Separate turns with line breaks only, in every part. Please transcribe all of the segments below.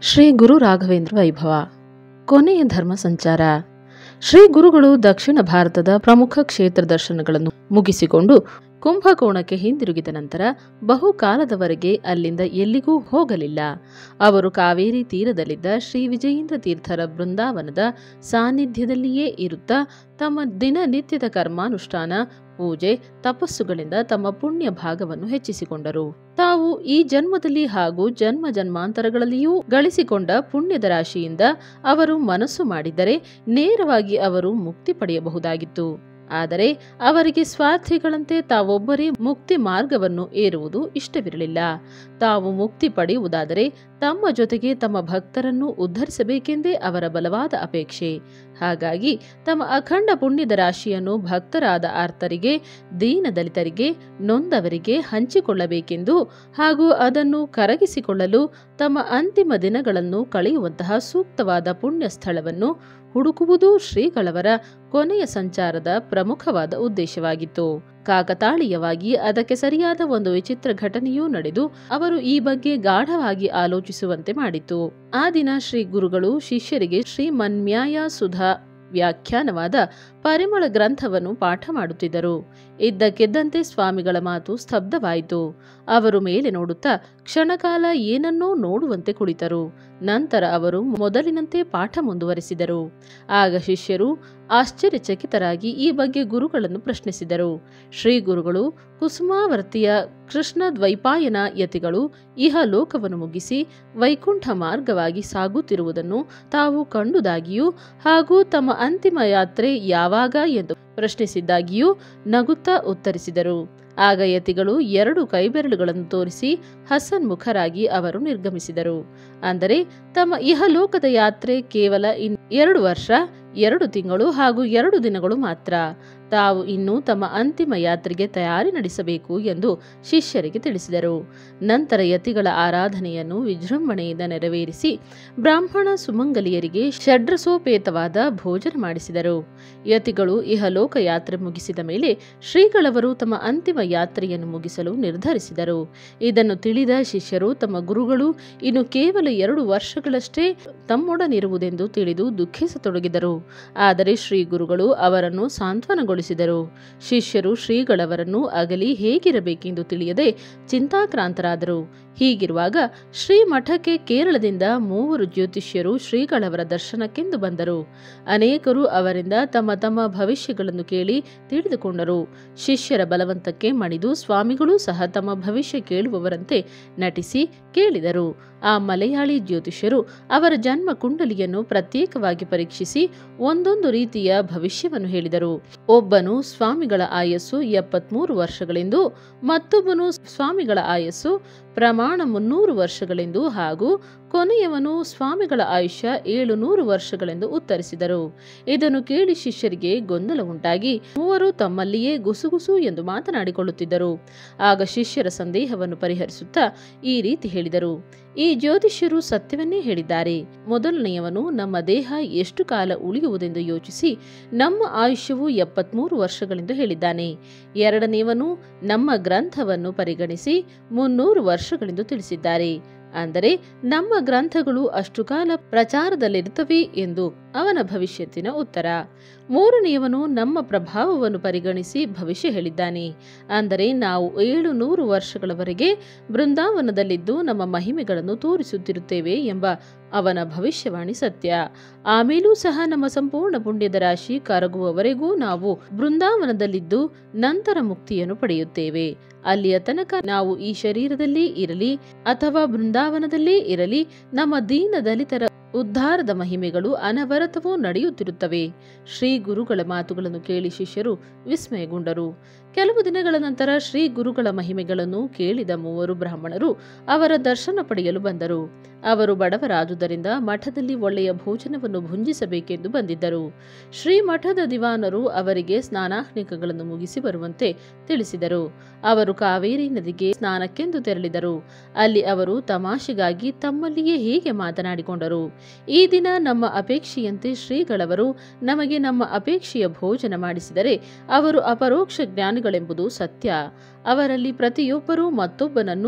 ಶ್ರೀ ಗುರು ರಾಘವೇಂದ್ರ ವೈಭವ ಕೊನೆಯ ಧರ್ಮ ಸಂಚಾರ ಶ್ರೀ ಗುರುಗಳು ದಕ್ಷಿಣ ಭಾರತದ ಪ್ರಮುಖ ಕ್ಷೇತ್ರ ದರ್ಶನಗಳನ್ನು ಮುಗಿಸಿಕೊಂಡು ಕುಂಭಕೋಣಕ್ಕೆ ಹಿಂದಿರುಗಿದ ನಂತರ ಬಹುಕಾಲದವರೆಗೆ ಅಲ್ಲಿಂದ ಎಲ್ಲಿಗೂ ಹೋಗಲಿಲ್ಲ ಅವರು ಕಾವೇರಿ ತೀರದಲ್ಲಿದ್ದ ಶ್ರೀ ವಿಜಯೇಂದ್ರ ತೀರ್ಥರ ಬೃಂದಾವನದ ಸಾನ್ನಿಧ್ಯದಲ್ಲಿಯೇ ಇರುತ್ತಾ ತಮ್ಮ ದಿನನಿತ್ಯದ ಕರ್ಮಾನುಷ್ಠಾನ ಪೂಜೆ ತಪಸ್ಸುಗಳಿಂದ ತಮ್ಮ ಪುಣ್ಯ ಭಾಗವನ್ನು ಹೆಚ್ಚಿಸಿಕೊಂಡರು ತಾವು ಈ ಜನ್ಮದಲ್ಲಿ ಹಾಗೂ ಜನ್ಮ ಜನ್ಮಾಂತರಗಳಲ್ಲಿಯೂ ಗಳಿಸಿಕೊಂಡ ಪುಣ್ಯದ ರಾಶಿಯಿಂದ ಅವರು ಮನಸ್ಸು ಮಾಡಿದ್ದರೆ ನೇರವಾಗಿ ಅವರು ಮುಕ್ತಿ ಪಡೆಯಬಹುದಾಗಿತ್ತು ಆದರೆ ಅವರಿಗೆ ಸ್ವಾರ್ಥಿಗಳಂತೆ ತಾವೊಬ್ಬರೇ ಮುಕ್ತಿ ಮಾರ್ಗವನ್ನು ಏರುವುದು ಇಷ್ಟವಿರಲಿಲ್ಲ ತಾವು ಮುಕ್ತಿ ಪಡೆಯುವುದಾದರೆ ತಮ್ಮ ಜೊತೆಗೆ ತಮ್ಮ ಭಕ್ತರನ್ನು ಉದ್ಧರಿಸಬೇಕೆಂದೇ ಅವರ ಬಲವಾದ ಅಪೇಕ್ಷೆ ಹಾಗಾಗಿ ತಮ್ಮ ಅಖಂಡ ಪುಣ್ಯದ ರಾಶಿಯನ್ನು ಭಕ್ತರಾದ ಆರ್ತರಿಗೆ ದೀನದಲಿತರಿಗೆ ನೊಂದವರಿಗೆ ಹಂಚಿಕೊಳ್ಳಬೇಕೆಂದು ಹಾಗೂ ಅದನ್ನು ಕರಗಿಸಿಕೊಳ್ಳಲು ತಮ್ಮ ಅಂತಿಮ ದಿನಗಳನ್ನು ಕಳೆಯುವಂತಹ ಸೂಕ್ತವಾದ ಪುಣ್ಯ ಸ್ಥಳವನ್ನು ಹುಡುಕುವುದು ಶ್ರೀಗಳವರ ಕೊನೆಯ ಸಂಚಾರದ ಪ್ರಮುಖವಾದ ಉದ್ದೇಶವಾಗಿತ್ತು ಕಾಕತಾಳೀಯವಾಗಿ ಅದಕ್ಕೆ ಸರಿಯಾದ ಒಂದು ವಿಚಿತ್ರ ಘಟನೆಯೂ ನಡೆದು ಅವರು ಈ ಬಗ್ಗೆ ಗಾಢವಾಗಿ ಆಲೋಚಿಸುವಂತೆ ಮಾಡಿತು ಆ ದಿನ ಶ್ರೀ ಗುರುಗಳು ಶಿಷ್ಯರಿಗೆ ಶ್ರೀ ಮನ್ಮ್ಯಾಯ ಸುಧಾ ವ್ಯಾಖ್ಯಾನವಾದ ಪರಿಮಳ ಗ್ರಂಥವನ್ನು ಪಾಠ ಮಾಡುತ್ತಿದ್ದರು ಇದ್ದಕ್ಕಿದ್ದಂತೆ ಸ್ವಾಮಿಗಳ ಮಾತು ಸ್ತಬ್ಧವಾಯಿತು ಅವರು ಮೇಲೆ ನೋಡುತ್ತಾ ಕ್ಷಣಕಾಲ ಏನನ್ನೋ ನೋಡುವಂತೆ ಕುಳಿತರು ನಂತರ ಅವರು ಮೊದಲಿನಂತೆ ಪಾಠ ಮುಂದುವರೆಸಿದರು ಆಗ ಶಿಷ್ಯರು ಆಶ್ಚರ್ಯಚಕಿತರಾಗಿ ಈ ಬಗ್ಗೆ ಗುರುಗಳನ್ನು ಪ್ರಶ್ನಿಸಿದರು ಶ್ರೀ ಗುರುಗಳು ಕುಸುಮಾವರ್ತಿಯ ಕೃಷ್ಣ ದ್ವೈಪಾಯನ ಯತಿಗಳು ಇಹ ಲೋಕವನ್ನು ಮುಗಿಸಿ ವೈಕುಂಠ ಮಾರ್ಗವಾಗಿ ಸಾಗುತ್ತಿರುವುದನ್ನು ತಾವು ಕಂಡುದಾಗಿಯೂ ಹಾಗೂ ತಮ್ಮ ಅಂತಿಮ ಯಾತ್ರೆ ಯಾವಾಗ ಎಂದು ಪ್ರಶ್ನಿಸಿದ್ದಾಗಿಯೂ ನಗುತ್ತಾ ಉತ್ತರಿಸಿದರು ಆಗ ಯತಿಗಳು ಎರಡು ಕೈಬೆರಳುಗಳನ್ನು ತೋರಿಸಿ ಹಸನ್ಮುಖರಾಗಿ ಅವರು ನಿರ್ಗಮಿಸಿದರು ಅಂದರೆ ತಮ್ಮ ಇಹಲೋಕದ ಯಾತ್ರೆ ಕೇವಲ ಇನ್ ಎರಡು ವರ್ಷ ಎರಡು ತಿಂಗಳು ಹಾಗೂ ಎರಡು ದಿನಗಳು ಮಾತ್ರ ತಾವು ಇನ್ನೂ ತಮ್ಮ ಅಂತಿಮ ಯಾತ್ರೆಗೆ ತಯಾರಿ ನಡೆಸಬೇಕು ಎಂದು ಶಿಷ್ಯರಿಗೆ ತಿಳಿಸಿದರು ನಂತರ ಯತಿಗಳ ಆರಾಧನೆಯನ್ನು ವಿಜೃಂಭಣೆಯಿಂದ ನೆರವೇರಿಸಿ ಬ್ರಾಹ್ಮಣ ಸುಮಂಗಲಿಯರಿಗೆ ಷಡ್ರಸೋಪೇತವಾದ ಭೋಜನ ಮಾಡಿಸಿದರು ಯತಿಗಳು ಇಹಲೋಕ ಯಾತ್ರೆ ಮುಗಿಸಿದ ಮೇಲೆ ಶ್ರೀಗಳವರು ತಮ್ಮ ಅಂತಿಮ ಯಾತ್ರೆಯನ್ನು ಮುಗಿಸಲು ನಿರ್ಧರಿಸಿದರು ಇದನ್ನು ತಿಳಿದ ಶಿಷ್ಯರು ತಮ್ಮ ಗುರುಗಳು ಇನ್ನು ಕೇವಲ ಎರಡು ವರ್ಷಗಳಷ್ಟೇ ತಮ್ಮೊಡನಿರುವುದೆಂದು ತಿಳಿದು ದುಃಖಿಸತೊಡಗಿದರು ಆದರೆ ಶ್ರೀ ಗುರುಗಳು ಅವರನ್ನು ಸಾಂತ್ವನಗೊಳಿಸಿದರು ಶಿಷ್ಯರು ಶ್ರೀಗಳವರನ್ನು ಅಗಲಿ ಹೇಗಿರಬೇಕೆಂದು ತಿಳಿಯದೆ ಚಿಂತಾಕ್ರಾಂತರಾದರು ಹೀಗಿರುವಾಗ ಶ್ರೀ ಮಠಕ್ಕೆ ಕೇರಳದಿಂದ ಮೂವರು ಜ್ಯೋತಿಷ್ಯರು ಶ್ರೀಗಳವರ ದರ್ಶನಕ್ಕೆಂದು ಬಂದರು ಅನೇಕರು ಅವರಿಂದ ತಮ್ಮ ತಮ್ಮ ಭವಿಷ್ಯಗಳನ್ನು ಕೇಳಿ ತಿಳಿದುಕೊಂಡರು ಶಿಷ್ಯರ ಬಲವಂತಕ್ಕೆ ಮಣಿದು ಸ್ವಾಮಿಗಳೂ ಸಹ ತಮ್ಮ ಭವಿಷ್ಯ ಕೇಳುವವರಂತೆ ನಟಿಸಿ ಕೇಳಿದರು ಆ ಮಲಯಾಳಿ ಜ್ಯೋತಿಷ್ಯರು ಅವರ ಜನ್ಮ ಕುಂಡಲಿಯನ್ನು ಪ್ರತ್ಯೇಕವಾಗಿ ಪರೀಕ್ಷಿಸಿ ಒಂದೊಂದು ರೀತಿಯ ಭವಿಷ್ಯವನ್ನು ಹೇಳಿದರು ಒಬ್ಬನು ಸ್ವಾಮಿಗಳ ಆಯಸ್ಸು ಎಪ್ಪತ್ಮೂರು ವರ್ಷಗಳೆಂದು ಮತ್ತೊಬ್ಬನು ಸ್ವಾಮಿಗಳ ಆಯಸ್ಸು ಪ್ರಮಾಣ ಮುನ್ನೂರು ವರ್ಷಗಳೆಂದು ಹಾಗೂ ಕೊನೆಯವನು ಸ್ವಾಮಿಗಳ ಆಯುಷ್ಯ ಏಳು ನೂರು ವರ್ಷಗಳೆಂದು ಉತ್ತರಿಸಿದರು ಇದನ್ನು ಕೇಳಿ ಶಿಷ್ಯರಿಗೆ ಗೊಂದಲ ಉಂಟಾಗಿ ಮೂವರು ತಮ್ಮಲ್ಲಿಯೇ ಗುಸುಗುಸು ಎಂದು ಮಾತನಾಡಿಕೊಳ್ಳುತ್ತಿದ್ದರು ಆಗ ಶಿಷ್ಯರ ಸಂದೇಹವನ್ನು ಪರಿಹರಿಸುತ್ತಾ ಈ ರೀತಿ ಹೇಳಿದರು ಈ ಜ್ಯೋತಿಷ್ಯರು ಸತ್ಯವನ್ನೇ ಹೇಳಿದ್ದಾರೆ ಮೊದಲನೆಯವನು ನಮ್ಮ ದೇಹ ಎಷ್ಟು ಕಾಲ ಉಳಿಯುವುದೆಂದು ಯೋಚಿಸಿ ನಮ್ಮ ಆಯುಷ್ಯವು ಎಪ್ಪತ್ಮೂರು ವರ್ಷಗಳೆಂದು ಹೇಳಿದ್ದಾನೆ ಎರಡನೆಯವನು ನಮ್ಮ ಗ್ರಂಥವನ್ನು ಪರಿಗಣಿಸಿ ಮುನ್ನೂರು ವರ್ಷಗಳೆಂದು ತಿಳಿಸಿದ್ದಾರೆ ಅಂದರೆ ನಮ್ಮ ಗ್ರಂಥಗಳು ಅಷ್ಟು ಕಾಲ ಪ್ರಚಾರದಲ್ಲಿರುತ್ತವೆ ಎಂದು ಅವನ ಭವಿಷ್ಯತ್ತಿನ ಉತ್ತರ ಮೂರನೆಯವನು ನಮ್ಮ ಪ್ರಭಾವವನ್ನು ಪರಿಗಣಿಸಿ ಭವಿಷ್ಯ ಹೇಳಿದ್ದಾನೆ ಅಂದರೆ ನಾವು ಏಳು ನೂರು ವರ್ಷಗಳವರೆಗೆ ಬೃಂದಾವನದಲ್ಲಿದ್ದು ನಮ್ಮ ಮಹಿಮೆಗಳನ್ನು ತೋರಿಸುತ್ತಿರುತ್ತೇವೆ ಎಂಬ ಅವನ ಭವಿಷ್ಯವಾಣಿ ಸತ್ಯ ಆಮೇಲೂ ಸಹ ನಮ್ಮ ಸಂಪೂರ್ಣ ಪುಣ್ಯದ ರಾಶಿ ಕರಗುವವರೆಗೂ ನಾವು ಬೃಂದಾವನದಲ್ಲಿದ್ದು ನಂತರ ಮುಕ್ತಿಯನ್ನು ಪಡೆಯುತ್ತೇವೆ ಅಲ್ಲಿಯ ತನಕ ನಾವು ಈ ಶರೀರದಲ್ಲೇ ಇರಲಿ ಅಥವಾ ಬೃಂದಾವನದಲ್ಲೇ ಇರಲಿ ನಮ್ಮ ದೀನ ದಲಿತರ ಉದ್ಧಾರದ ಮಹಿಮೆಗಳು ಅನವರತವೂ ನಡೆಯುತ್ತಿರುತ್ತವೆ ಶ್ರೀ ಗುರುಗಳ ಮಾತುಗಳನ್ನು ಕೇಳಿ ಶಿಷ್ಯರು ವಿಸ್ಮಯಗೊಂಡರು ಕೆಲವು ದಿನಗಳ ನಂತರ ಶ್ರೀ ಗುರುಗಳ ಮಹಿಮೆಗಳನ್ನು ಕೇಳಿದ ಮೂವರು ಬ್ರಾಹ್ಮಣರು ಅವರ ದರ್ಶನ ಪಡೆಯಲು ಬಂದರು ಅವರು ಬಡವರಾದುದರಿಂದ ಮಠದಲ್ಲಿ ಒಳ್ಳೆಯ ಭೋಜನವನ್ನು ಭುಂಜಿಸಬೇಕೆಂದು ಬಂದಿದ್ದರು ಶ್ರೀ ಮಠದ ದಿವಾನರು ಅವರಿಗೆ ಸ್ನಾನಾಹ್ನಿಕಗಳನ್ನು ಮುಗಿಸಿ ಬರುವಂತೆ ತಿಳಿಸಿದರು ಅವರು ಕಾವೇರಿ ನದಿಗೆ ಸ್ನಾನಕ್ಕೆಂದು ತೆರಳಿದರು ಅಲ್ಲಿ ಅವರು ತಮಾಷೆಗಾಗಿ ತಮ್ಮಲ್ಲಿಯೇ ಹೀಗೆ ಮಾತನಾಡಿಕೊಂಡರು ಈ ದಿನ ನಮ್ಮ ಅಪೇಕ್ಷೆಯಂತೆ ಶ್ರೀಗಳವರು ನಮಗೆ ನಮ್ಮ ಅಪೇಕ್ಷೆಯ ಭೋಜನ ಮಾಡಿಸಿದರೆ ಅವರು ಅಪರೋಕ್ಷ ಜ್ಞಾನಿಗಳೆಂಬುದು ಸತ್ಯ ಅವರಲ್ಲಿ ಪ್ರತಿಯೊಬ್ಬರೂ ಮತ್ತೊಬ್ಬನನ್ನು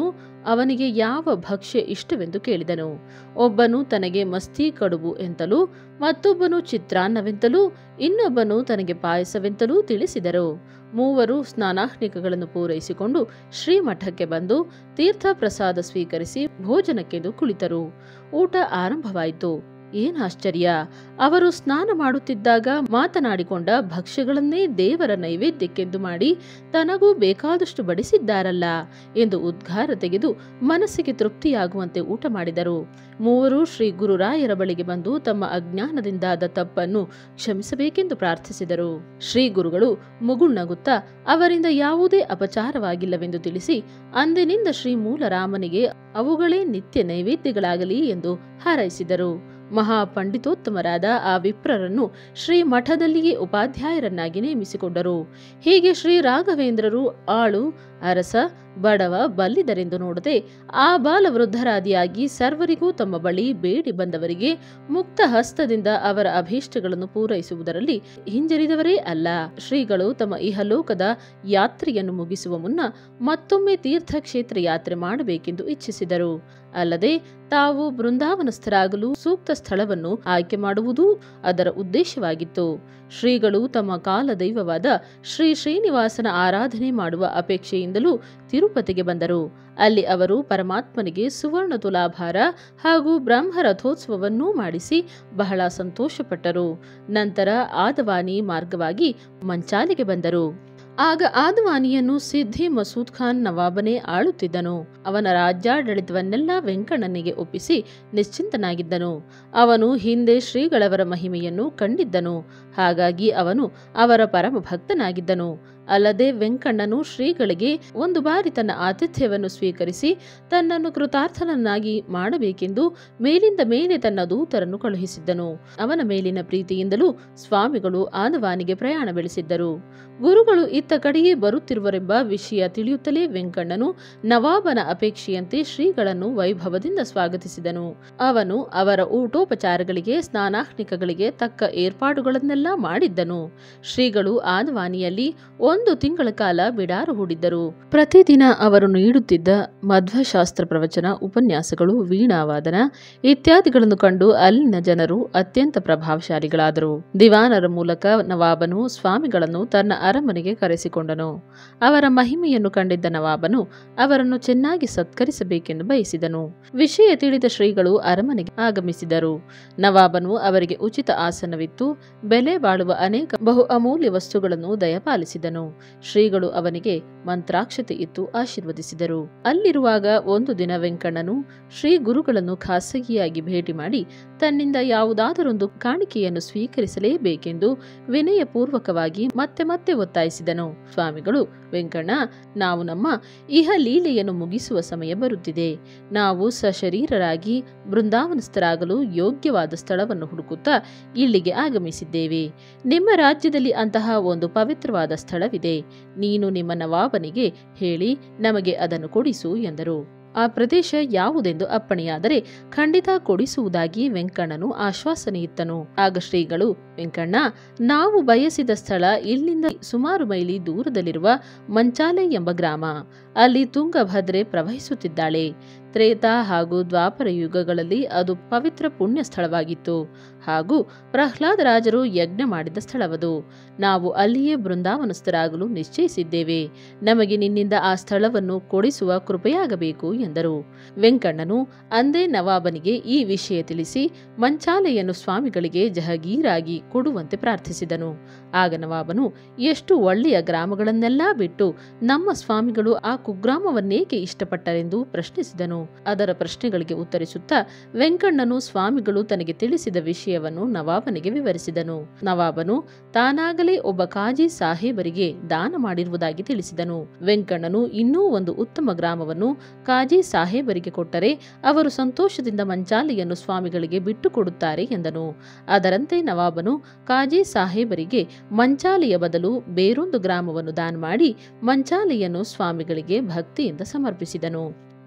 ಅವನಿಗೆ ಯಾವ ಭಕ್ಷ್ಯ ಇಷ್ಟವೆಂದು ಕೇಳಿದನು ಒಬ್ಬನು ತನಗೆ ಮಸ್ತಿ ಕಡುಬು ಎಂತಲೂ ಮತ್ತೊಬ್ಬನು ಚಿತ್ರಾನ್ನವೆಂತಲೂ ಇನ್ನೊಬ್ಬನು ತನಗೆ ಪಾಯಸವೆಂತಲೂ ತಿಳಿಸಿದರು ಮೂವರು ಸ್ನಾನಾಹ್ನಿಕಗಳನ್ನು ಪೂರೈಸಿಕೊಂಡು ಶ್ರೀಮಠಕ್ಕೆ ಬಂದು ತೀರ್ಥ ಪ್ರಸಾದ ಸ್ವೀಕರಿಸಿ ಭೋಜನಕ್ಕೆಂದು ಕುಳಿತರು ಊಟ ಆರಂಭವಾಯಿತು ಏನ್ ಆಶ್ಚರ್ಯ ಅವರು ಸ್ನಾನ ಮಾಡುತ್ತಿದ್ದಾಗ ಮಾತನಾಡಿಕೊಂಡ ಭಕ್ಷ್ಯಗಳನ್ನೇ ದೇವರ ನೈವೇದ್ಯಕ್ಕೆಂದು ಮಾಡಿ ತನಗೂ ಬೇಕಾದಷ್ಟು ಬಡಿಸಿದ್ದಾರಲ್ಲ ಎಂದು ಉದ್ಗಾರ ತೆಗೆದು ಮನಸ್ಸಿಗೆ ತೃಪ್ತಿಯಾಗುವಂತೆ ಊಟ ಮಾಡಿದರು ಮೂವರು ಶ್ರೀ ಗುರುರಾಯರ ಬಳಿಗೆ ಬಂದು ತಮ್ಮ ಅಜ್ಞಾನದಿಂದಾದ ತಪ್ಪನ್ನು ಕ್ಷಮಿಸಬೇಕೆಂದು ಪ್ರಾರ್ಥಿಸಿದರು ಶ್ರೀ ಗುರುಗಳು ಮುಗುಳ್ನಗುತ್ತಾ ಅವರಿಂದ ಯಾವುದೇ ಅಪಚಾರವಾಗಿಲ್ಲವೆಂದು ತಿಳಿಸಿ ಅಂದಿನಿಂದ ಶ್ರೀ ಮೂಲರಾಮನಿಗೆ ಅವುಗಳೇ ನಿತ್ಯ ನೈವೇದ್ಯಗಳಾಗಲಿ ಎಂದು ಹಾರೈಸಿದರು ಮಹಾ ಪಂಡಿತೋತ್ತಮರಾದ ಆ ವಿಪ್ರರನ್ನು ಶ್ರೀ ಮಠದಲ್ಲಿಯೇ ಉಪಾಧ್ಯಾಯರನ್ನಾಗಿ ನೇಮಿಸಿಕೊಂಡರು ಹೀಗೆ ಶ್ರೀ ರಾಘವೇಂದ್ರರು ಆಳು ಅರಸ ಬಡವ ಬಲ್ಲಿದರೆಂದು ನೋಡದೆ ಆ ಬಾಲವೃದ್ಧರಾದಿಯಾಗಿ ಸರ್ವರಿಗೂ ತಮ್ಮ ಬಳಿ ಬೇಡಿ ಬಂದವರಿಗೆ ಮುಕ್ತ ಹಸ್ತದಿಂದ ಅವರ ಅಭೀಷ್ಟಗಳನ್ನು ಪೂರೈಸುವುದರಲ್ಲಿ ಹಿಂಜರಿದವರೇ ಅಲ್ಲ ಶ್ರೀಗಳು ತಮ್ಮ ಇಹಲೋಕದ ಯಾತ್ರೆಯನ್ನು ಮುಗಿಸುವ ಮುನ್ನ ಮತ್ತೊಮ್ಮೆ ತೀರ್ಥಕ್ಷೇತ್ರ ಯಾತ್ರೆ ಮಾಡಬೇಕೆಂದು ಇಚ್ಛಿಸಿದರು ಅಲ್ಲದೆ ತಾವು ಬೃಂದಾವನಸ್ಥರಾಗಲು ಸೂಕ್ತ ಸ್ಥಳವನ್ನು ಆಯ್ಕೆ ಮಾಡುವುದೂ ಅದರ ಉದ್ದೇಶವಾಗಿತ್ತು ಶ್ರೀಗಳು ತಮ್ಮ ಕಾಲದೈವವಾದ ಶ್ರೀ ಶ್ರೀನಿವಾಸನ ಆರಾಧನೆ ಮಾಡುವ ಅಪೇಕ್ಷೆಯಿಂದಲೂ ತಿರುಪತಿಗೆ ಬಂದರು ಅಲ್ಲಿ ಅವರು ಪರಮಾತ್ಮನಿಗೆ ಸುವರ್ಣ ತುಲಾಭಾರ ಹಾಗೂ ಬ್ರಹ್ಮ ರಥೋತ್ಸವವನ್ನೂ ಮಾಡಿಸಿ ಬಹಳ ಸಂತೋಷಪಟ್ಟರು ನಂತರ ಆದವಾನಿ ಮಾರ್ಗವಾಗಿ ಮಂಚಾಲಿಗೆ ಬಂದರು ಆಗ ಆದವಾನಿಯನ್ನು ಸಿದ್ಧಿ ಮಸೂದ್ ಖಾನ್ ನವಾಬನೇ ಆಳುತ್ತಿದ್ದನು ಅವನ ರಾಜ್ಯಾಡಳಿತವನ್ನೆಲ್ಲ ವೆಂಕಣ್ಣನಿಗೆ ಒಪ್ಪಿಸಿ ನಿಶ್ಚಿಂತನಾಗಿದ್ದನು ಅವನು ಹಿಂದೆ ಶ್ರೀಗಳವರ ಮಹಿಮೆಯನ್ನು ಕಂಡಿದ್ದನು ಹಾಗಾಗಿ ಅವನು ಅವರ ಪರಮ ಭಕ್ತನಾಗಿದ್ದನು ಅಲ್ಲದೆ ವೆಂಕಣ್ಣನು ಶ್ರೀಗಳಿಗೆ ಒಂದು ಬಾರಿ ತನ್ನ ಆತಿಥ್ಯವನ್ನು ಸ್ವೀಕರಿಸಿ ತನ್ನನ್ನು ಕೃತಾರ್ಥನನ್ನಾಗಿ ಮಾಡಬೇಕೆಂದು ಮೇಲಿಂದ ಮೇಲೆ ತನ್ನ ದೂತರನ್ನು ಕಳುಹಿಸಿದ್ದನು ಅವನ ಮೇಲಿನ ಪ್ರೀತಿಯಿಂದಲೂ ಸ್ವಾಮಿಗಳು ಆದವಾನಿಗೆ ಪ್ರಯಾಣ ಬೆಳೆಸಿದ್ದರು ಗುರುಗಳು ಇತ್ತ ಕಡೆಯೇ ಬರುತ್ತಿರುವರೆಂಬ ವಿಷಯ ತಿಳಿಯುತ್ತಲೇ ವೆಂಕಣ್ಣನು ನವಾಬನ ಅಪೇಕ್ಷೆಯಂತೆ ಶ್ರೀಗಳನ್ನು ವೈಭವದಿಂದ ಸ್ವಾಗತಿಸಿದನು ಅವನು ಅವರ ಊಟೋಪಚಾರಗಳಿಗೆ ಸ್ನಾನಾಹ್ನಿಕಗಳಿಗೆ ತಕ್ಕ ಏರ್ಪಾಡುಗಳನ್ನೆಲ್ಲ ಮಾಡಿದ್ದನು ಶ್ರೀಗಳು ಆದವಾನಿಯಲ್ಲಿ ಒಂದು ತಿಂಗಳ ಕಾಲ ಬಿಡಾರು ಹೂಡಿದ್ದರು ಪ್ರತಿದಿನ ಅವರು ನೀಡುತ್ತಿದ್ದ ಮಧ್ವಶಾಸ್ತ್ರ ಪ್ರವಚನ ಉಪನ್ಯಾಸಗಳು ವೀಣಾವಾದನ ಇತ್ಯಾದಿಗಳನ್ನು ಕಂಡು ಅಲ್ಲಿನ ಜನರು ಅತ್ಯಂತ ಪ್ರಭಾವಶಾಲಿಗಳಾದರು ದಿವಾನರ ಮೂಲಕ ನವಾಬನು ಸ್ವಾಮಿಗಳನ್ನು ತನ್ನ ಅರಮನೆಗೆ ಕರೆಸಿಕೊಂಡನು ಅವರ ಮಹಿಮೆಯನ್ನು ಕಂಡಿದ್ದ ನವಾಬನು ಅವರನ್ನು ಚೆನ್ನಾಗಿ ಸತ್ಕರಿಸಬೇಕೆಂದು ಬಯಸಿದನು ವಿಷಯ ತಿಳಿದ ಶ್ರೀಗಳು ಅರಮನೆಗೆ ಆಗಮಿಸಿದರು ನವಾಬನು ಅವರಿಗೆ ಉಚಿತ ಆಸನವಿತ್ತು ಬೆಲೆ ಬಾಳುವ ಅನೇಕ ಬಹು ಅಮೂಲ್ಯ ವಸ್ತುಗಳನ್ನು ದಯಪಾಲಿಸಿದನು ಶ್ರೀಗಳು ಅವನಿಗೆ ಮಂತ್ರಾಕ್ಷತೆ ಇತ್ತು ಆಶೀರ್ವದಿಸಿದರು ಅಲ್ಲಿರುವಾಗ ಒಂದು ದಿನ ವೆಂಕಣ್ಣನು ಶ್ರೀ ಗುರುಗಳನ್ನು ಖಾಸಗಿಯಾಗಿ ಭೇಟಿ ಮಾಡಿ ತನ್ನಿಂದ ಯಾವುದಾದರೊಂದು ಕಾಣಿಕೆಯನ್ನು ಸ್ವೀಕರಿಸಲೇಬೇಕೆಂದು ವಿನಯಪೂರ್ವಕವಾಗಿ ಮತ್ತೆ ಮತ್ತೆ ಒತ್ತಾಯಿಸಿದನು ಸ್ವಾಮಿಗಳು ವೆಂಕಣ್ಣ ನಾವು ನಮ್ಮ ಇಹ ಲೀಲೆಯನ್ನು ಮುಗಿಸುವ ಸಮಯ ಬರುತ್ತಿದೆ ನಾವು ಸಶರೀರರಾಗಿ ಬೃಂದಾವನಸ್ಥರಾಗಲು ಯೋಗ್ಯವಾದ ಸ್ಥಳವನ್ನು ಹುಡುಕುತ್ತಾ ಇಲ್ಲಿಗೆ ಆಗಮಿಸಿದ್ದೇವೆ ನಿಮ್ಮ ರಾಜ್ಯದಲ್ಲಿ ಅಂತಹ ಒಂದು ಪವಿತ್ರವಾದ ಸ್ಥಳವಿದೆ ನೀನು ನಿಮ್ಮ ನವಾಬನಿಗೆ ಹೇಳಿ ನಮಗೆ ಅದನ್ನು ಕೊಡಿಸು ಎಂದರು ಆ ಪ್ರದೇಶ ಯಾವುದೆಂದು ಅಪ್ಪಣೆಯಾದರೆ ಖಂಡಿತ ಕೊಡಿಸುವುದಾಗಿ ವೆಂಕಣ್ಣನು ಆಶ್ವಾಸನೆಯಿತ್ತನು ಆಗ ಶ್ರೀಗಳು ವೆಂಕಣ್ಣ ನಾವು ಬಯಸಿದ ಸ್ಥಳ ಇಲ್ಲಿಂದ ಸುಮಾರು ಮೈಲಿ ದೂರದಲ್ಲಿರುವ ಮಂಚಾಲೆ ಎಂಬ ಗ್ರಾಮ ಅಲ್ಲಿ ತುಂಗಭದ್ರೆ ಪ್ರವಹಿಸುತ್ತಿದ್ದಾಳೆ ತ್ರೇತಾ ಹಾಗೂ ದ್ವಾಪರ ಯುಗಗಳಲ್ಲಿ ಅದು ಪವಿತ್ರ ಪುಣ್ಯ ಸ್ಥಳವಾಗಿತ್ತು ಹಾಗೂ ಪ್ರಹ್ಲಾದ ರಾಜರು ಯಜ್ಞ ಮಾಡಿದ ಸ್ಥಳವದು ನಾವು ಅಲ್ಲಿಯೇ ಬೃಂದಾವನಸ್ಥರಾಗಲು ನಿಶ್ಚಯಿಸಿದ್ದೇವೆ ನಮಗೆ ನಿನ್ನಿಂದ ಆ ಸ್ಥಳವನ್ನು ಕೊಡಿಸುವ ಕೃಪೆಯಾಗಬೇಕು ಎಂದರು ವೆಂಕಣ್ಣನು ಅಂದೇ ನವಾಬನಿಗೆ ಈ ವಿಷಯ ತಿಳಿಸಿ ಮಂಚಾಲೆಯನ್ನು ಸ್ವಾಮಿಗಳಿಗೆ ಜಹಗೀರಾಗಿ ಕೊಡುವಂತೆ ಪ್ರಾರ್ಥಿಸಿದನು ಆಗ ನವಾಬನು ಎಷ್ಟು ಒಳ್ಳೆಯ ಗ್ರಾಮಗಳನ್ನೆಲ್ಲ ಬಿಟ್ಟು ನಮ್ಮ ಸ್ವಾಮಿಗಳು ಆ ಕುಗ್ರಾಮವನ್ನೇಕೆ ಇಷ್ಟಪಟ್ಟರೆಂದು ಪ್ರಶ್ನಿಸಿದನು ಅದರ ಪ್ರಶ್ನೆಗಳಿಗೆ ಉತ್ತರಿಸುತ್ತಾ ವೆಂಕಣ್ಣನು ಸ್ವಾಮಿಗಳು ತನಗೆ ತಿಳಿಸಿದ ವಿಷಯವನ್ನು ನವಾಬನಿಗೆ ವಿವರಿಸಿದನು ನವಾಬನು ತಾನಾಗಲೇ ಒಬ್ಬ ಕಾಜಿ ಸಾಹೇಬರಿಗೆ ದಾನ ಮಾಡಿರುವುದಾಗಿ ತಿಳಿಸಿದನು ವೆಂಕಣ್ಣನು ಇನ್ನೂ ಒಂದು ಉತ್ತಮ ಗ್ರಾಮವನ್ನು ಕಾಜಿ ಸಾಹೇಬರಿಗೆ ಕೊಟ್ಟರೆ ಅವರು ಸಂತೋಷದಿಂದ ಮಂಚಾಲೆಯನ್ನು ಸ್ವಾಮಿಗಳಿಗೆ ಬಿಟ್ಟು ಕೊಡುತ್ತಾರೆ ಎಂದನು ಅದರಂತೆ ನವಾಬನು ಕಾಜಿ ಸಾಹೇಬರಿಗೆ ಮಂಚಾಲೆಯ ಬದಲು ಬೇರೊಂದು ಗ್ರಾಮವನ್ನು ದಾನ ಮಾಡಿ ಮಂಚಾಲೆಯನ್ನು ಸ್ವಾಮಿಗಳಿಗೆ ಭಕ್ತಿಯಿಂದ ಸಮರ್ಪಿಸಿದನು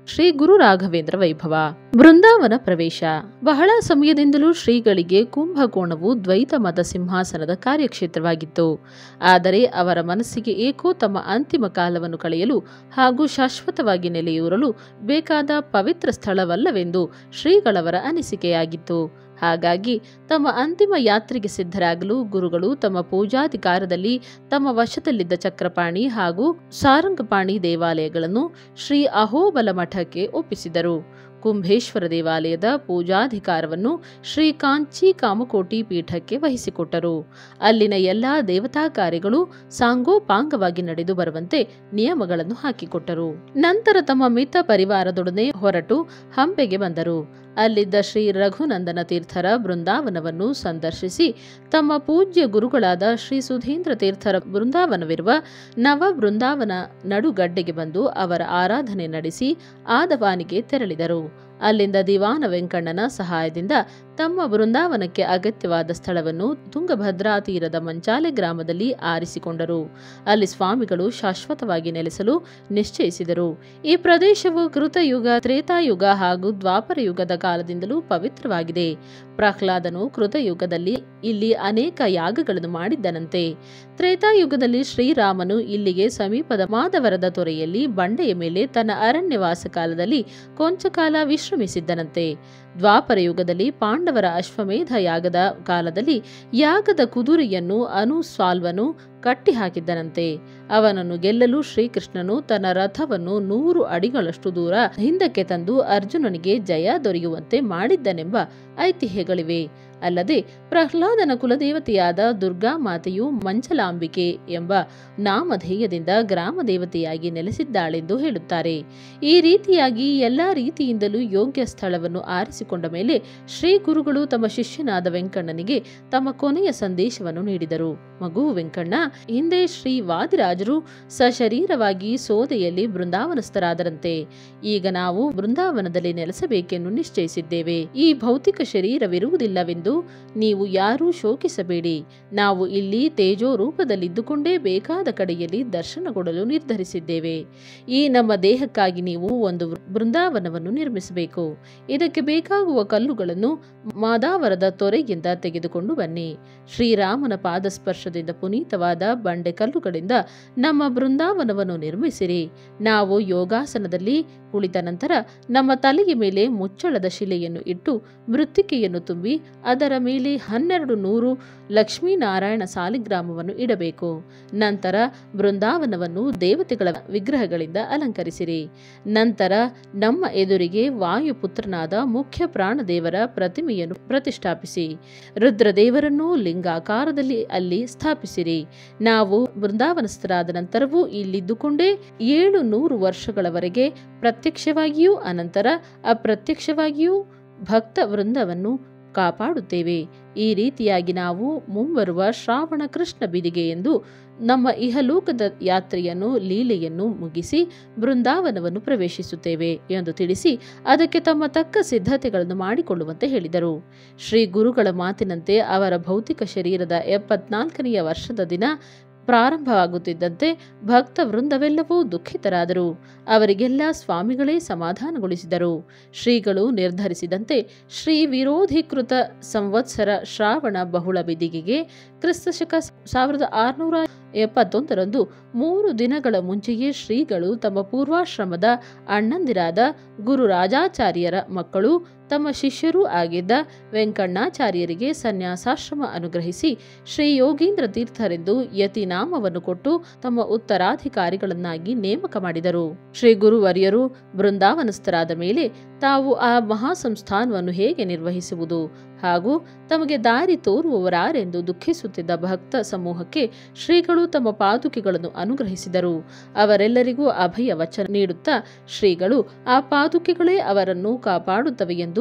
ಶ್ರೀ ಗುರು ರಾಘವೇಂದ್ರ ವೈಭವ ಬೃಂದಾವನ ಪ್ರವೇಶ ಬಹಳ ಸಮಯದಿಂದಲೂ ಶ್ರೀಗಳಿಗೆ ಕುಂಭಕೋಣವು ದ್ವೈತ ಮತ ಸಿಂಹಾಸನದ ಕಾರ್ಯಕ್ಷೇತ್ರವಾಗಿತ್ತು ಆದರೆ ಅವರ ಮನಸ್ಸಿಗೆ ಏಕೋ ತಮ್ಮ ಅಂತಿಮ ಕಾಲವನ್ನು ಕಳೆಯಲು ಹಾಗೂ ಶಾಶ್ವತವಾಗಿ ನೆಲೆಯೂರಲು ಬೇಕಾದ ಪವಿತ್ರ ಸ್ಥಳವಲ್ಲವೆಂದು ಶ್ರೀಗಳವರ ಅನಿಸಿಕೆಯಾಗಿತ್ತು ಹಾಗಾಗಿ ತಮ್ಮ ಅಂತಿಮ ಯಾತ್ರೆಗೆ ಸಿದ್ಧರಾಗಲು ಗುರುಗಳು ತಮ್ಮ ಪೂಜಾಧಿಕಾರದಲ್ಲಿ ತಮ್ಮ ವಶದಲ್ಲಿದ್ದ ಚಕ್ರಪಾಣಿ ಹಾಗೂ ಸಾರಂಗಪಾಣಿ ದೇವಾಲಯಗಳನ್ನು ಶ್ರೀ ಅಹೋಬಲ ಮಠಕ್ಕೆ ಒಪ್ಪಿಸಿದರು ಕುಂಭೇಶ್ವರ ದೇವಾಲಯದ ಪೂಜಾಧಿಕಾರವನ್ನು ಶ್ರೀ ಕಾಂಚಿ ಕಾಮಕೋಟಿ ಪೀಠಕ್ಕೆ ವಹಿಸಿಕೊಟ್ಟರು ಅಲ್ಲಿನ ಎಲ್ಲಾ ದೇವತಾ ಕಾರ್ಯಗಳು ಸಾಂಗೋಪಾಂಗವಾಗಿ ನಡೆದು ಬರುವಂತೆ ನಿಯಮಗಳನ್ನು ಹಾಕಿಕೊಟ್ಟರು ನಂತರ ತಮ್ಮ ಮಿತ ಪರಿವಾರದೊಡನೆ ಹೊರಟು ಹಂಪೆಗೆ ಬಂದರು ಅಲ್ಲಿದ್ದ ಶ್ರೀ ರಘುನಂದನ ತೀರ್ಥರ ಬೃಂದಾವನವನ್ನು ಸಂದರ್ಶಿಸಿ ತಮ್ಮ ಪೂಜ್ಯ ಗುರುಗಳಾದ ಶ್ರೀ ಸುಧೀಂದ್ರ ತೀರ್ಥರ ಬೃಂದಾವನವಿರುವ ನವ ಬೃಂದಾವನ ನಡುಗಡ್ಡೆಗೆ ಬಂದು ಅವರ ಆರಾಧನೆ ನಡೆಸಿ ಆದವಾನಿಗೆ ತೆರಳಿದರು ಅಲ್ಲಿಂದ ದಿವಾನ ವೆಂಕಣ್ಣನ ಸಹಾಯದಿಂದ ತಮ್ಮ ಬೃಂದಾವನಕ್ಕೆ ಅಗತ್ಯವಾದ ಸ್ಥಳವನ್ನು ತುಂಗಭದ್ರಾ ತೀರದ ಮಂಚಾಲೆ ಗ್ರಾಮದಲ್ಲಿ ಆರಿಸಿಕೊಂಡರು ಅಲ್ಲಿ ಸ್ವಾಮಿಗಳು ಶಾಶ್ವತವಾಗಿ ನೆಲೆಸಲು ನಿಶ್ಚಯಿಸಿದರು ಈ ಪ್ರದೇಶವು ಕೃತಯುಗ ತ್ರೇತಾಯುಗ ಹಾಗೂ ದ್ವಾಪರ ಯುಗದ ಕಾಲದಿಂದಲೂ ಪವಿತ್ರವಾಗಿದೆ ಪ್ರಹ್ಲಾದನು ಕೃತಯುಗದಲ್ಲಿ ಇಲ್ಲಿ ಅನೇಕ ಯಾಗಗಳನ್ನು ಮಾಡಿದ್ದನಂತೆ ತ್ರೇತಾಯುಗದಲ್ಲಿ ಶ್ರೀರಾಮನು ಇಲ್ಲಿಗೆ ಸಮೀಪದ ಮಾದವರದ ತೊರೆಯಲ್ಲಿ ಬಂಡೆಯ ಮೇಲೆ ತನ್ನ ಅರಣ್ಯವಾಸ ಕಾಲದಲ್ಲಿ ಕೊಂಚಕಾಲ ವಿಶ್ರಮಿಸಿದ್ದನಂತೆ ದ್ವಾಪರ ಯುಗದಲ್ಲಿ ಪಾಂಡವರ ಅಶ್ವಮೇಧ ಯಾಗದ ಕಾಲದಲ್ಲಿ ಯಾಗದ ಕುದುರೆಯನ್ನು ಅನುಸ್ವಾಲ್ವನು ಕಟ್ಟಿ ಹಾಕಿದ್ದನಂತೆ ಅವನನ್ನು ಗೆಲ್ಲಲು ಶ್ರೀಕೃಷ್ಣನು ತನ್ನ ರಥವನ್ನು ನೂರು ಅಡಿಗಳಷ್ಟು ದೂರ ಹಿಂದಕ್ಕೆ ತಂದು ಅರ್ಜುನನಿಗೆ ಜಯ ದೊರೆಯುವಂತೆ ಮಾಡಿದ್ದನೆಂಬ ಐತಿಹ್ಯಗಳಿವೆ ಅಲ್ಲದೆ ಪ್ರಹ್ಲಾದನ ಕುಲದೇವತೆಯಾದ ದುರ್ಗಾ ಮಾತೆಯು ಮಂಚಲಾಂಬಿಕೆ ಎಂಬ ನಾಮಧೇಯದಿಂದ ಗ್ರಾಮ ದೇವತೆಯಾಗಿ ನೆಲೆಸಿದ್ದಾಳೆಂದು ಹೇಳುತ್ತಾರೆ ಈ ರೀತಿಯಾಗಿ ಎಲ್ಲಾ ರೀತಿಯಿಂದಲೂ ಯೋಗ್ಯ ಸ್ಥಳವನ್ನು ಆರಿಸಿಕೊಂಡ ಮೇಲೆ ಶ್ರೀ ಗುರುಗಳು ತಮ್ಮ ಶಿಷ್ಯನಾದ ವೆಂಕಣ್ಣನಿಗೆ ತಮ್ಮ ಕೊನೆಯ ಸಂದೇಶವನ್ನು ನೀಡಿದರು ಮಗು ವೆಂಕಣ್ಣ ಹಿಂದೆ ಶ್ರೀ ವಾದಿರಾಜರು ಸಶರೀರವಾಗಿ ಸೋದೆಯಲ್ಲಿ ಬೃಂದಾವನಸ್ಥರಾದರಂತೆ ಈಗ ನಾವು ಬೃಂದಾವನದಲ್ಲಿ ನೆಲೆಸಬೇಕೆಂದು ನಿಶ್ಚಯಿಸಿದ್ದೇವೆ ಈ ಭೌತಿಕ ಶರೀರವಿರುವುದಿಲ್ಲವೆಂದು ನೀವು ಯಾರೂ ಶೋಕಿಸಬೇಡಿ ನಾವು ಇಲ್ಲಿ ತೇಜೋ ರೂಪದಲ್ಲಿದ್ದುಕೊಂಡೇ ಬೇಕಾದ ಕಡೆಯಲ್ಲಿ ದರ್ಶನ ಕೊಡಲು ನಿರ್ಧರಿಸಿದ್ದೇವೆ ಈ ನಮ್ಮ ದೇಹಕ್ಕಾಗಿ ನೀವು ಒಂದು ಬೃಂದಾವನವನ್ನು ನಿರ್ಮಿಸಬೇಕು ಇದಕ್ಕೆ ಬೇಕಾಗುವ ಕಲ್ಲುಗಳನ್ನು ಮಾದಾವರದ ತೊರೆಯಿಂದ ತೆಗೆದುಕೊಂಡು ಬನ್ನಿ ಶ್ರೀರಾಮನ ಪಾದಸ್ಪರ್ಶದಿಂದ ಪುನೀತವಾದ ಬಂಡೆ ಕಲ್ಲುಗಳಿಂದ ನಮ್ಮ ಬೃಂದಾವನವನ್ನು ನಿರ್ಮಿಸಿರಿ ನಾವು ಯೋಗಾಸನದಲ್ಲಿ ಕುಳಿತ ನಂತರ ನಮ್ಮ ತಲೆಯ ಮೇಲೆ ಮುಚ್ಚಳದ ಶಿಲೆಯನ್ನು ಇಟ್ಟು ಮೃತ್ತಿಕೆಯನ್ನು ತುಂಬಿ ಅದರ ಮೇಲೆ ಹನ್ನೆರಡು ನೂರು ಲಕ್ಷ್ಮೀನಾರಾಯಣ ಸಾಲಿಗ್ರಾಮವನ್ನು ಇಡಬೇಕು ನಂತರ ಬೃಂದಾವನವನ್ನು ದೇವತೆಗಳ ವಿಗ್ರಹಗಳಿಂದ ಅಲಂಕರಿಸಿರಿ ನಂತರ ನಮ್ಮ ಎದುರಿಗೆ ವಾಯುಪುತ್ರನಾದ ಮುಖ್ಯ ಪ್ರಾಣದೇವರ ಪ್ರತಿಮೆಯನ್ನು ಪ್ರತಿಷ್ಠಾಪಿಸಿ ರುದ್ರದೇವರನ್ನು ಲಿಂಗಾಕಾರದಲ್ಲಿ ಅಲ್ಲಿ ಸ್ಥಾಪಿಸಿರಿ ನಾವು ಬೃಂದಾವನಸ್ಥರಾದ ನಂತರವೂ ಇಲ್ಲಿದ್ದುಕೊಂಡೇ ಏಳು ನೂರು ವರ್ಷಗಳವರೆಗೆ ಪ್ರತ್ಯಕ್ಷವಾಗಿಯೂ ಅನಂತರ ಅಪ್ರತ್ಯಕ್ಷವಾಗಿಯೂ ಭಕ್ತ ವೃಂದವನ್ನು ಕಾಪಾಡುತ್ತೇವೆ ಈ ರೀತಿಯಾಗಿ ನಾವು ಮುಂಬರುವ ಶ್ರಾವಣ ಕೃಷ್ಣ ಬಿದಿಗೆ ಎಂದು ನಮ್ಮ ಇಹಲೋಕದ ಯಾತ್ರೆಯನ್ನು ಲೀಲೆಯನ್ನು ಮುಗಿಸಿ ಬೃಂದಾವನವನ್ನು ಪ್ರವೇಶಿಸುತ್ತೇವೆ ಎಂದು ತಿಳಿಸಿ ಅದಕ್ಕೆ ತಮ್ಮ ತಕ್ಕ ಸಿದ್ಧತೆಗಳನ್ನು ಮಾಡಿಕೊಳ್ಳುವಂತೆ ಹೇಳಿದರು ಶ್ರೀ ಗುರುಗಳ ಮಾತಿನಂತೆ ಅವರ ಭೌತಿಕ ಶರೀರದ ಎಪ್ಪತ್ನಾಲ್ಕನೆಯ ವರ್ಷದ ದಿನ ಪ್ರಾರಂಭವಾಗುತ್ತಿದ್ದಂತೆ ಭಕ್ತ ವೃಂದವೆಲ್ಲವೂ ದುಃಖಿತರಾದರು ಅವರಿಗೆಲ್ಲ ಸ್ವಾಮಿಗಳೇ ಸಮಾಧಾನಗೊಳಿಸಿದರು ಶ್ರೀಗಳು ನಿರ್ಧರಿಸಿದಂತೆ ಶ್ರೀ ವಿರೋಧೀಕೃತ ಸಂವತ್ಸರ ಶ್ರಾವಣ ಬಹುಳ ಬಿದಿಗೆಗೆ ಕ್ರಿಸ್ತಶಕ ಸಾವಿರದ ಆರುನೂರ ಎಪ್ಪತ್ತೊಂದರಂದು ಮೂರು ದಿನಗಳ ಮುಂಚೆಯೇ ಶ್ರೀಗಳು ತಮ್ಮ ಪೂರ್ವಾಶ್ರಮದ ಅಣ್ಣಂದಿರಾದ ಗುರು ರಾಜಾಚಾರ್ಯರ ಮಕ್ಕಳು ತಮ್ಮ ಶಿಷ್ಯರೂ ಆಗಿದ್ದ ವೆಂಕಣ್ಣಾಚಾರ್ಯರಿಗೆ ಸನ್ಯಾಸಾಶ್ರಮ ಅನುಗ್ರಹಿಸಿ ಶ್ರೀ ಯೋಗೀಂದ್ರ ತೀರ್ಥರೆಂದು ಯತಿ ನಾಮವನ್ನು ಕೊಟ್ಟು ತಮ್ಮ ಉತ್ತರಾಧಿಕಾರಿಗಳನ್ನಾಗಿ ನೇಮಕ ಮಾಡಿದರು ಶ್ರೀ ಗುರುವರ್ಯರು ಬೃಂದಾವನಸ್ಥರಾದ ಮೇಲೆ ತಾವು ಆ ಮಹಾಸಂಸ್ಥಾನವನ್ನು ಹೇಗೆ ನಿರ್ವಹಿಸುವುದು ಹಾಗೂ ತಮಗೆ ದಾರಿ ತೋರುವವರಾರೆಂದು ದುಃಖಿಸುತ್ತಿದ್ದ ಭಕ್ತ ಸಮೂಹಕ್ಕೆ ಶ್ರೀಗಳು ತಮ್ಮ ಪಾದುಕೆಗಳನ್ನು ಅನುಗ್ರಹಿಸಿದರು ಅವರೆಲ್ಲರಿಗೂ ಅಭಯ ವಚನ ನೀಡುತ್ತಾ ಶ್ರೀಗಳು ಆ ಪಾದುಕೆಗಳೇ ಅವರನ್ನು ಕಾಪಾಡುತ್ತವೆ ಎಂದು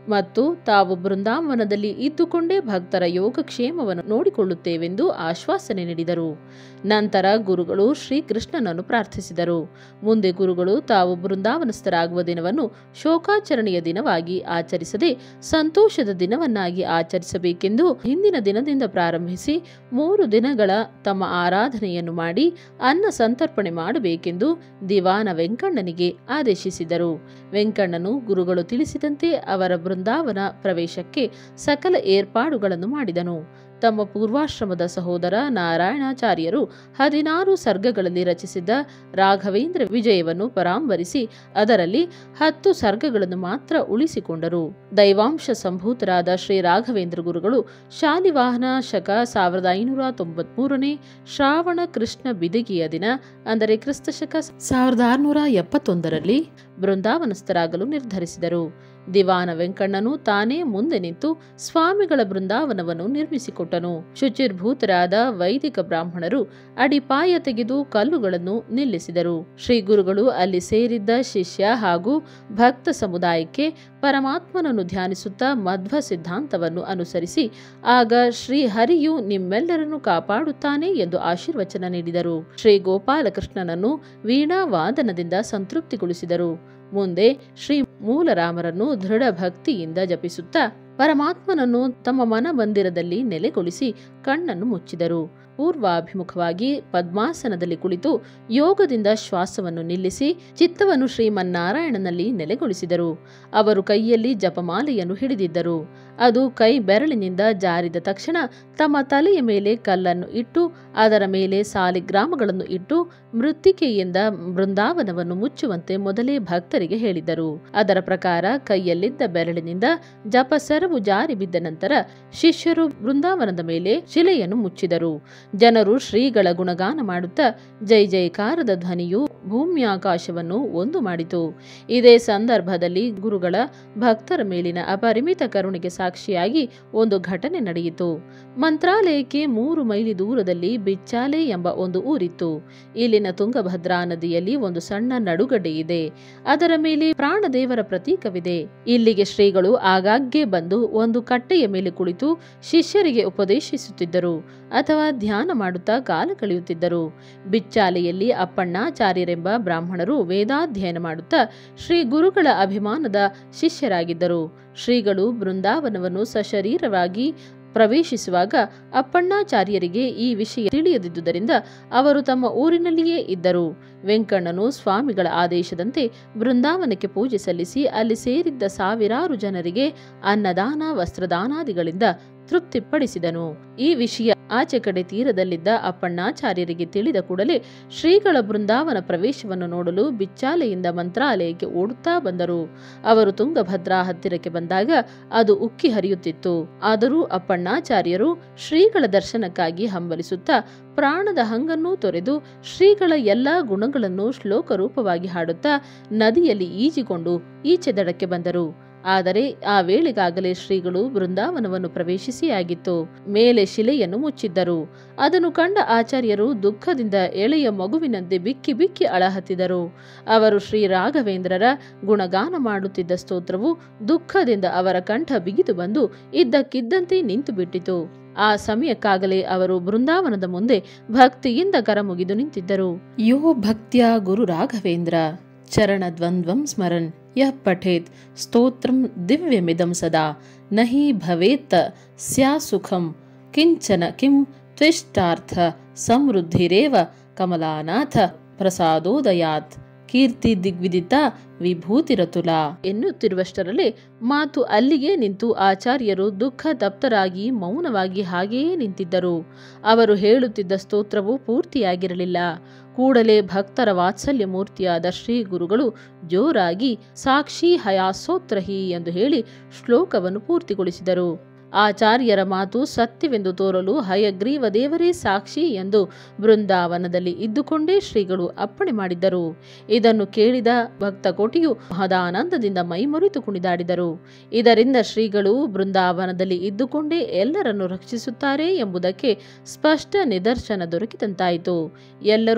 ಮತ್ತು ತಾವು ಬೃಂದಾವನದಲ್ಲಿ ಇದ್ದುಕೊಂಡೇ ಭಕ್ತರ ಯೋಗಕ್ಷೇಮವನ್ನು ನೋಡಿಕೊಳ್ಳುತ್ತೇವೆಂದು ಆಶ್ವಾಸನೆ ನೀಡಿದರು ನಂತರ ಗುರುಗಳು ಶ್ರೀಕೃಷ್ಣನನ್ನು ಪ್ರಾರ್ಥಿಸಿದರು ಮುಂದೆ ಗುರುಗಳು ತಾವು ಬೃಂದಾವನಸ್ಥರಾಗುವ ದಿನವನ್ನು ಶೋಕಾಚರಣೆಯ ದಿನವಾಗಿ ಆಚರಿಸದೆ ಸಂತೋಷದ ದಿನವನ್ನಾಗಿ ಆಚರಿಸಬೇಕೆಂದು ಹಿಂದಿನ ದಿನದಿಂದ ಪ್ರಾರಂಭಿಸಿ ಮೂರು ದಿನಗಳ ತಮ್ಮ ಆರಾಧನೆಯನ್ನು ಮಾಡಿ ಅನ್ನ ಸಂತರ್ಪಣೆ ಮಾಡಬೇಕೆಂದು ದಿವಾನ ವೆಂಕಣ್ಣನಿಗೆ ಆದೇಶಿಸಿದರು ವೆಂಕಣ್ಣನು ಗುರುಗಳು ತಿಳಿಸಿದಂತೆ ಅವರ ಬೃಂದಾವನ ಪ್ರವೇಶಕ್ಕೆ ಸಕಲ ಏರ್ಪಾಡುಗಳನ್ನು ಮಾಡಿದನು ತಮ್ಮ ಪೂರ್ವಾಶ್ರಮದ ಸಹೋದರ ನಾರಾಯಣಾಚಾರ್ಯರು ಹದಿನಾರು ಸರ್ಗಗಳಲ್ಲಿ ರಚಿಸಿದ್ದ ರಾಘವೇಂದ್ರ ವಿಜಯವನ್ನು ಪರಾಂಬರಿಸಿ ಅದರಲ್ಲಿ ಹತ್ತು ಸರ್ಗಗಳನ್ನು ಮಾತ್ರ ಉಳಿಸಿಕೊಂಡರು ದೈವಾಂಶ ಸಂಭೂತರಾದ ಶ್ರೀ ರಾಘವೇಂದ್ರ ಗುರುಗಳು ಶಾಲಿವಾಹನ ಶಕ ಸಾವಿರದ ಐನೂರ ತೊಂಬತ್ಮೂರನೇ ಶ್ರಾವಣ ಕೃಷ್ಣ ಬಿದಿಗೆಯ ದಿನ ಅಂದರೆ ಕ್ರಿಸ್ತಶಕ ಸಾವಿರದ ಆರುನೂರ ಎಪ್ಪತ್ತೊಂದರಲ್ಲಿ ಬೃಂದಾವನಸ್ಥರಾಗಲು ನಿರ್ಧರಿಸಿದರು ದಿವಾನ ವೆಂಕಣ್ಣನು ತಾನೇ ಮುಂದೆ ನಿಂತು ಸ್ವಾಮಿಗಳ ಬೃಂದಾವನವನ್ನು ನಿರ್ಮಿಸಿಕೊಟ್ಟನು ಶುಚಿರ್ಭೂತರಾದ ವೈದಿಕ ಬ್ರಾಹ್ಮಣರು ಅಡಿಪಾಯ ತೆಗೆದು ಕಲ್ಲುಗಳನ್ನು ನಿಲ್ಲಿಸಿದರು ಶ್ರೀ ಗುರುಗಳು ಅಲ್ಲಿ ಸೇರಿದ್ದ ಶಿಷ್ಯ ಹಾಗೂ ಭಕ್ತ ಸಮುದಾಯಕ್ಕೆ ಪರಮಾತ್ಮನನ್ನು ಧ್ಯಾನಿಸುತ್ತಾ ಮಧ್ವ ಸಿದ್ಧಾಂತವನ್ನು ಅನುಸರಿಸಿ ಆಗ ಶ್ರೀ ಹರಿಯು ನಿಮ್ಮೆಲ್ಲರನ್ನು ಕಾಪಾಡುತ್ತಾನೆ ಎಂದು ಆಶೀರ್ವಚನ ನೀಡಿದರು ಶ್ರೀ ಗೋಪಾಲಕೃಷ್ಣನನ್ನು ವೀಣಾ ವಾದನದಿಂದ ಸಂತೃಪ್ತಿಗೊಳಿಸಿದರು ಮುಂದೆ ಶ್ರೀ ಮೂಲರಾಮರನ್ನು ದೃಢ ಭಕ್ತಿಯಿಂದ ಜಪಿಸುತ್ತಾ ಪರಮಾತ್ಮನನ್ನು ತಮ್ಮ ಮನಮಂದಿರದಲ್ಲಿ ನೆಲೆಗೊಳಿಸಿ ಕಣ್ಣನ್ನು ಮುಚ್ಚಿದರು ಪೂರ್ವಾಭಿಮುಖವಾಗಿ ಪದ್ಮಾಸನದಲ್ಲಿ ಕುಳಿತು ಯೋಗದಿಂದ ಶ್ವಾಸವನ್ನು ನಿಲ್ಲಿಸಿ ಚಿತ್ತವನ್ನು ಶ್ರೀಮನ್ನಾರಾಯಣನಲ್ಲಿ ನೆಲೆಗೊಳಿಸಿದರು ಅವರು ಕೈಯಲ್ಲಿ ಜಪಮಾಲೆಯನ್ನು ಹಿಡಿದಿದ್ದರು ಅದು ಕೈ ಬೆರಳಿನಿಂದ ಜಾರಿದ ತಕ್ಷಣ ತಮ್ಮ ತಲೆಯ ಮೇಲೆ ಕಲ್ಲನ್ನು ಇಟ್ಟು ಅದರ ಮೇಲೆ ಸಾಲಿಗ್ರಾಮಗಳನ್ನು ಇಟ್ಟು ಮೃತ್ತಿಕೆಯಿಂದ ಬೃಂದಾವನವನ್ನು ಮುಚ್ಚುವಂತೆ ಮೊದಲೇ ಭಕ್ತರಿಗೆ ಹೇಳಿದರು ಅದರ ಪ್ರಕಾರ ಕೈಯಲ್ಲಿದ್ದ ಬೆರಳಿನಿಂದ ಜಪಸರವು ಜಾರಿ ಬಿದ್ದ ನಂತರ ಶಿಷ್ಯರು ಬೃಂದಾವನದ ಮೇಲೆ ಶಿಲೆಯನ್ನು ಮುಚ್ಚಿದರು ಜನರು ಶ್ರೀಗಳ ಗುಣಗಾನ ಮಾಡುತ್ತಾ ಜೈ ಜೈಕಾರದ ಧ್ವನಿಯು ಭೂಮ್ಯಾಕಾಶವನ್ನು ಒಂದು ಮಾಡಿತು ಇದೇ ಸಂದರ್ಭದಲ್ಲಿ ಗುರುಗಳ ಭಕ್ತರ ಮೇಲಿನ ಅಪರಿಮಿತ ಕರುಣೆಗೆ ಸಾಕ್ಷಿಯಾಗಿ ಒಂದು ಘಟನೆ ನಡೆಯಿತು ಮಂತ್ರಾಲಯಕ್ಕೆ ಮೂರು ಮೈಲಿ ದೂರದಲ್ಲಿ ಬಿಚ್ಚಾಲೆ ಎಂಬ ಒಂದು ಊರಿತ್ತು ಇಲ್ಲಿನ ತುಂಗಭದ್ರಾ ನದಿಯಲ್ಲಿ ಒಂದು ಸಣ್ಣ ನಡುಗಡ್ಡೆ ಇದೆ ಅದರ ಮೇಲೆ ಪ್ರಾಣದೇವರ ಪ್ರತೀಕವಿದೆ ಇಲ್ಲಿಗೆ ಶ್ರೀಗಳು ಆಗಾಗ್ಗೆ ಬಂದು ಒಂದು ಕಟ್ಟೆಯ ಮೇಲೆ ಕುಳಿತು ಶಿಷ್ಯರಿಗೆ ಉಪದೇಶಿಸುತ್ತಿದ್ದರು ಅಥವಾ ಧ್ಯಾನ ಮಾಡುತ್ತಾ ಕಾಲ ಕಳೆಯುತ್ತಿದ್ದರು ಬಿಚ್ಚಾಲೆಯಲ್ಲಿ ಅಪ್ಪಣ್ಣಾಚಾರ್ಯರೆಂಬ ಬ್ರಾಹ್ಮಣರು ವೇದಾಧ್ಯಯನ ಮಾಡುತ್ತಾ ಶ್ರೀ ಗುರುಗಳ ಅಭಿಮಾನದ ಶಿಷ್ಯರಾಗಿದ್ದರು ಶ್ರೀಗಳು ಬೃಂದಾವನವನ್ನು ಸಶರೀರವಾಗಿ ಪ್ರವೇಶಿಸುವಾಗ ಅಪ್ಪಣ್ಣಾಚಾರ್ಯರಿಗೆ ಈ ವಿಷಯ ತಿಳಿಯದಿದ್ದುದರಿಂದ ಅವರು ತಮ್ಮ ಊರಿನಲ್ಲಿಯೇ ಇದ್ದರು ವೆಂಕಣ್ಣನು ಸ್ವಾಮಿಗಳ ಆದೇಶದಂತೆ ಬೃಂದಾವನಕ್ಕೆ ಪೂಜೆ ಸಲ್ಲಿಸಿ ಅಲ್ಲಿ ಸೇರಿದ್ದ ಸಾವಿರಾರು ಜನರಿಗೆ ಅನ್ನದಾನ ವಸ್ತ್ರದಾನಾದಿಗಳಿಂದ ತೃಪ್ತಿಪಡಿಸಿದನು ಈ ವಿಷಯ ಆಚೆ ಕಡೆ ತೀರದಲ್ಲಿದ್ದ ಅಪ್ಪಣ್ಣಾಚಾರ್ಯರಿಗೆ ತಿಳಿದ ಕೂಡಲೇ ಶ್ರೀಗಳ ಬೃಂದಾವನ ಪ್ರವೇಶವನ್ನು ನೋಡಲು ಬಿಚ್ಚಾಲೆಯಿಂದ ಮಂತ್ರಾಲಯಕ್ಕೆ ಓಡುತ್ತಾ ಬಂದರು ಅವರು ತುಂಗಭದ್ರಾ ಹತ್ತಿರಕ್ಕೆ ಬಂದಾಗ ಅದು ಉಕ್ಕಿ ಹರಿಯುತ್ತಿತ್ತು ಆದರೂ ಅಪ್ಪಣ್ಣಾಚಾರ್ಯರು ಶ್ರೀಗಳ ದರ್ಶನಕ್ಕಾಗಿ ಹಂಬಲಿಸುತ್ತಾ ಪ್ರಾಣದ ಹಂಗನ್ನೂ ತೊರೆದು ಶ್ರೀಗಳ ಎಲ್ಲಾ ಗುಣಗಳನ್ನು ಶ್ಲೋಕ ರೂಪವಾಗಿ ಹಾಡುತ್ತಾ ನದಿಯಲ್ಲಿ ಈಜಿಕೊಂಡು ಈಚೆ ದಡಕ್ಕೆ ಬಂದರು ಆದರೆ ಆ ವೇಳೆಗಾಗಲೇ ಶ್ರೀಗಳು ಬೃಂದಾವನವನ್ನು ಪ್ರವೇಶಿಸಿ ಆಗಿತ್ತು ಮೇಲೆ ಶಿಲೆಯನ್ನು ಮುಚ್ಚಿದ್ದರು ಅದನ್ನು ಕಂಡ ಆಚಾರ್ಯರು ದುಃಖದಿಂದ ಎಳೆಯ ಮಗುವಿನಂತೆ ಬಿಕ್ಕಿ ಬಿಕ್ಕಿ ಅಳಹತ್ತಿದರು ಅವರು ಶ್ರೀ ರಾಘವೇಂದ್ರರ ಗುಣಗಾನ ಮಾಡುತ್ತಿದ್ದ ಸ್ತೋತ್ರವು ದುಃಖದಿಂದ ಅವರ ಕಂಠ ಬಿಗಿದು ಬಂದು ಇದ್ದಕ್ಕಿದ್ದಂತೆ ನಿಂತು ಬಿಟ್ಟಿತು ಆ ಸಮಯಕ್ಕಾಗಲೇ ಅವರು ಬೃಂದಾವನದ ಮುಂದೆ ಭಕ್ತಿಯಿಂದ ಕರಮುಗಿದು ನಿಂತಿದ್ದರು ಯೋ ಭಕ್ತ್ಯ ಗುರು ರಾಘವೇಂದ್ರ ಚರಣದ್ವಂದ್ವಂ ಸ್ಮರನ್ ಯಃ ಪಠೇತ್ ಸ್ತೋತ್ರಂ ದಿವ್ಯಮಿದಂ ಸದಾ ನಹಿ ಭವೇತ್ ಸ್ಯಾ ಸುಖಂ ಕಿಂಚನ ಕಿಂ ತ್ವಿಷ್ಟಾರ್ಥ ಸಮೃದ್ಧಿರೇವ ಕಮಲಾನಾಥ ಪ್ರಸಾದೋದಯಾತ್ ಕೀರ್ತಿ ದಿಗ್ವಿದಿತ ವಿಭೂತಿರತುಲ ಎನ್ನುತ್ತಿರುವಷ್ಟರಲ್ಲೇ ಮಾತು ಅಲ್ಲಿಗೆ ನಿಂತು ಆಚಾರ್ಯರು ದುಃಖ ತಪ್ತರಾಗಿ ಮೌನವಾಗಿ ಹಾಗೆಯೇ ನಿಂತಿದ್ದರು ಅವರು ಹೇಳುತ್ತಿದ್ದ ಸ್ತೋತ್ರವು ಪೂರ್ತಿಯಾಗಿರಲಿಲ್ಲ ಕೂಡಲೇ ಭಕ್ತರ ವಾತ್ಸಲ್ಯ ಮೂರ್ತಿಯಾದ ಶ್ರೀ ಗುರುಗಳು ಜೋರಾಗಿ ಸಾಕ್ಷಿ ಹಯಾಸೋತ್ರಹಿ ಎಂದು ಹೇಳಿ ಶ್ಲೋಕವನ್ನು ಪೂರ್ತಿಗೊಳಿಸಿದರು ಆಚಾರ್ಯರ ಮಾತು ಸತ್ಯವೆಂದು ತೋರಲು ಹಯಗ್ರೀವ ದೇವರೇ ಸಾಕ್ಷಿ ಎಂದು ಬೃಂದಾವನದಲ್ಲಿ ಇದ್ದುಕೊಂಡೇ ಶ್ರೀಗಳು ಅಪ್ಪಣೆ ಮಾಡಿದ್ದರು ಇದನ್ನು ಕೇಳಿದ ಭಕ್ತ ಕೋಟಿಯು ಮಹದಾನಂದದಿಂದ ಮೈಮುರಿತು ಕುಣಿದಾಡಿದರು ಇದರಿಂದ ಶ್ರೀಗಳು ಬೃಂದಾವನದಲ್ಲಿ ಇದ್ದುಕೊಂಡೇ ಎಲ್ಲರನ್ನು ರಕ್ಷಿಸುತ್ತಾರೆ ಎಂಬುದಕ್ಕೆ ಸ್ಪಷ್ಟ ನಿದರ್ಶನ ದೊರಕಿದಂತಾಯಿತು ಎಲ್ಲರೂ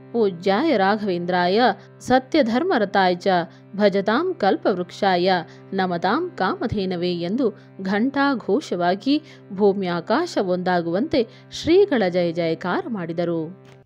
ಪೂಜ್ಯಾಯ ರಾಘವೇಂದ್ರಾಯ ಸತ್ಯಧರ್ಮರತಾಯ ಚ ಭಜತಾಂ ಕಲ್ಪವೃಕ್ಷಾಯ ನಮತಾಂ ಕಾಮಧೇನವೇ ಎಂದು ಘಂಟಾ ಘೋಷವಾಗಿ ಭೂಮ್ಯಾಕಾಶ ಒಂದಾಗುವಂತೆ ಶ್ರೀಗಳ ಜಯ ಜಯಕಾರ ಮಾಡಿದರು